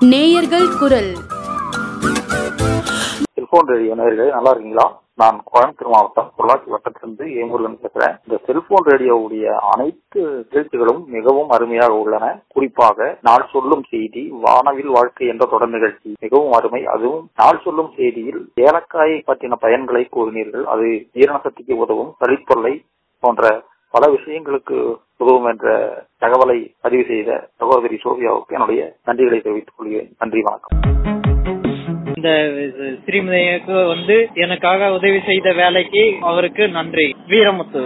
நேயர்கள் குரல் cellphone radio நேயர்களே நல்லா இருக்கீங்களா நான் கோயம்புத்தூர் மாவட்டம் பொள்ளாச்சி வட்டத்திலிருந்து ஏமுருகன் பேசுறேன் இந்த செல்போன் ரேடியோவுடைய அனைத்து நிகழ்ச்சிகளும் மிகவும் அருமையாக உள்ளன குறிப்பாக நாள் சொல்லும் செய்தி வானவில் வாழ்க்கை என்ற தொடர் நிகழ்ச்சி மிகவும் அருமை அதுவும் நாள் சொல்லும் செய்தியில் ஏலக்காயை பற்றின பயன்களை கூறினீர்கள் அது ஜீரண சக்திக்கு உதவும் சளித்தொல்லை போன்ற பல விஷயங்களுக்கு உதவும் என்ற தகவலை பதிவு செய்த சகோதரி சோபியாவுக்கு என்னுடைய நன்றிகளை தெரிவித்துக் கொள்கிறேன் நன்றி வணக்கம் இந்த ஸ்ரீமதிக்கு வந்து எனக்காக உதவி செய்த வேலைக்கு அவருக்கு நன்றி வீரமுத்து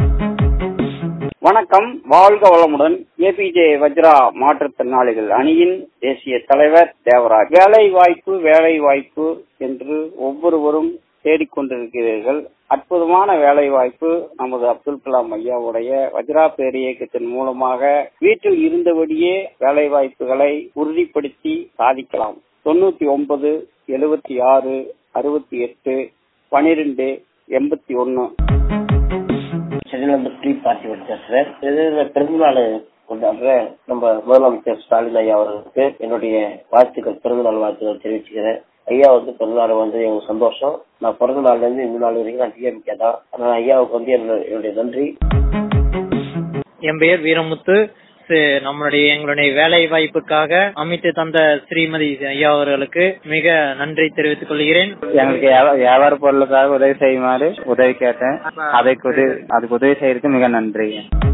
வணக்கம் வாழ்க வளமுடன் ஏபிஜே வஜ்ரா மாற்றுத்திறனாளிகள் அணியின் தேசிய தலைவர் தேவராஜ் வேலை வாய்ப்பு வேலை வாய்ப்பு என்று ஒவ்வொருவரும் தேடிக்கொண்டிருக்கிறீர்கள் அற்புதமான வேலை வாய்ப்பு நமது அப்துல் கலாம் ஐயாவுடைய வஜ்ரா பேர் இயக்கத்தின் மூலமாக வீட்டில் இருந்தபடியே வேலை வாய்ப்புகளை உறுதிப்படுத்தி சாதிக்கலாம் தொண்ணூத்தி ஒன்பது எழுபத்தி ஆறு அறுபத்தி எட்டு பனிரெண்டு எண்பத்தி ஒன்னு சென்னையிலிருந்து பார்ட்டி பேசுறேன் இது பிறந்தநாள் கொண்டாடுற நம்ம முதலமைச்சர் ஸ்டாலின் ஐயா அவர்களுக்கு என்னுடைய வாழ்த்துக்கள் பிறந்தநாள் வாழ்த்துக்கள் தெரிவிச்சுக்கிறேன் ஐயா வந்து பிறந்தநாள் வந்து எங்களுக்கு சந்தோஷம் நான் பிறந்த நாள்ல இருந்து இந்த நாள் வரைக்கும் நான் டிஎம்கே தான் அதனால ஐயாவுக்கு வந்து என்னுடைய நன்றி என் பெயர் வீரமுத்து ச- நம்மளுடைய எங்களுடைய வேலை வாய்ப்புக்காக அமைத்து தந்த ஸ்ரீமதி ஐயா அவர்களுக்கு மிக நன்றி தெரிவித்துக் கொள்கிறேன் எங்களுக்கு வியாபா- வியாபார பொருளுக்காக உதவி செய்யுமாறு உதவி கேட்டேன் அதுக்கு உதவி அதுக்கு உதவி செய்யறதுக்கு மிக நன்றி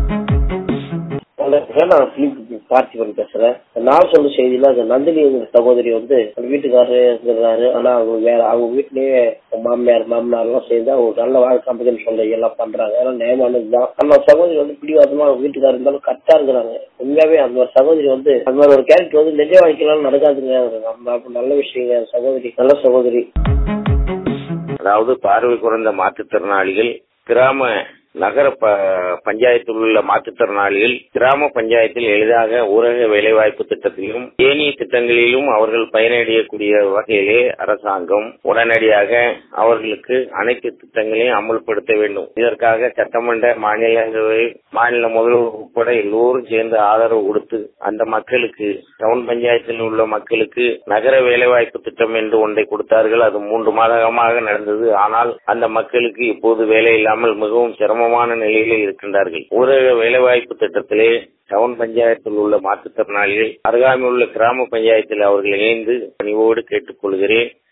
நான் பிலிப் பார்த்திபன் பேசுறேன் நான் சொல்ல செய்தியில அந்த நந்தினி எங்க சகோதரி வந்து அந்த வீட்டுக்காரரு இருக்கிறாரு ஆனா அவங்க வேற அவங்க வீட்லயே மாமியார் மாமனார் எல்லாம் சேர்ந்து அவங்க நல்ல வாழ்க்கை அமைக்கணும்னு சொல்ல எல்லாம் பண்றாங்க அதெல்லாம் நியமானதுதான் அந்த சகோதரி வந்து பிடிவாதமா அவங்க வீட்டுக்காரர் இருந்தாலும் கரெக்டா இருக்கிறாங்க உண்மையாவே அந்த ஒரு சகோதரி வந்து அந்த மாதிரி ஒரு கேரக்டர் வந்து நெஞ்ச வாழ்க்கையெல்லாம் நடக்காதுங்க நம்ம அப்ப நல்ல விஷயங்க அந்த சகோதரி நல்ல சகோதரி அதாவது பார்வை குறைந்த மாற்றுத்திறனாளிகள் கிராம நகர ப- பஞ்சாயத்தில் உள்ள மாற்றுத்திறனாளிகள் கிராம பஞ்சாயத்தில் எளிதாக ஊரக வேலைவாய்ப்பு திட்டத்திலும் ஏனைய திட்டங்களிலும் அவர்கள் பயனடையக்கூடிய வகையிலே அரசாங்கம் உடனடியாக அவர்களுக்கு அனைத்து திட்டங்களையும் அமல்படுத்த வேண்டும் இதற்காக சட்டமன்ற மாநிலங்களவை மாநில முதல்வர் உட்பட எல்லோரும் சேர்ந்து ஆதரவு கொடுத்து அந்த மக்களுக்கு டவுன் பஞ்சாயத்தில் உள்ள மக்களுக்கு நகர வேலைவாய்ப்பு திட்டம் என்று ஒன்றை கொடுத்தார்கள் அது மூன்று மாதமாக நடந்தது ஆனால் அந்த மக்களுக்கு இப்போது வேலை இல்லாமல் மிகவும் சிரமமான நிலையிலே இருக்கின்றார்கள் ஊரக வேலைவாய்ப்பு திட்டத்திலே டவுன் பஞ்சாயத்தில் உள்ள மாற்றுத்திறனாளிகள் அருகாமையில் உள்ள கிராம பஞ்சாயத்தில் அவர்கள் இணைந்து பணிவோடு கேட்டுக்கொள்கிறேன்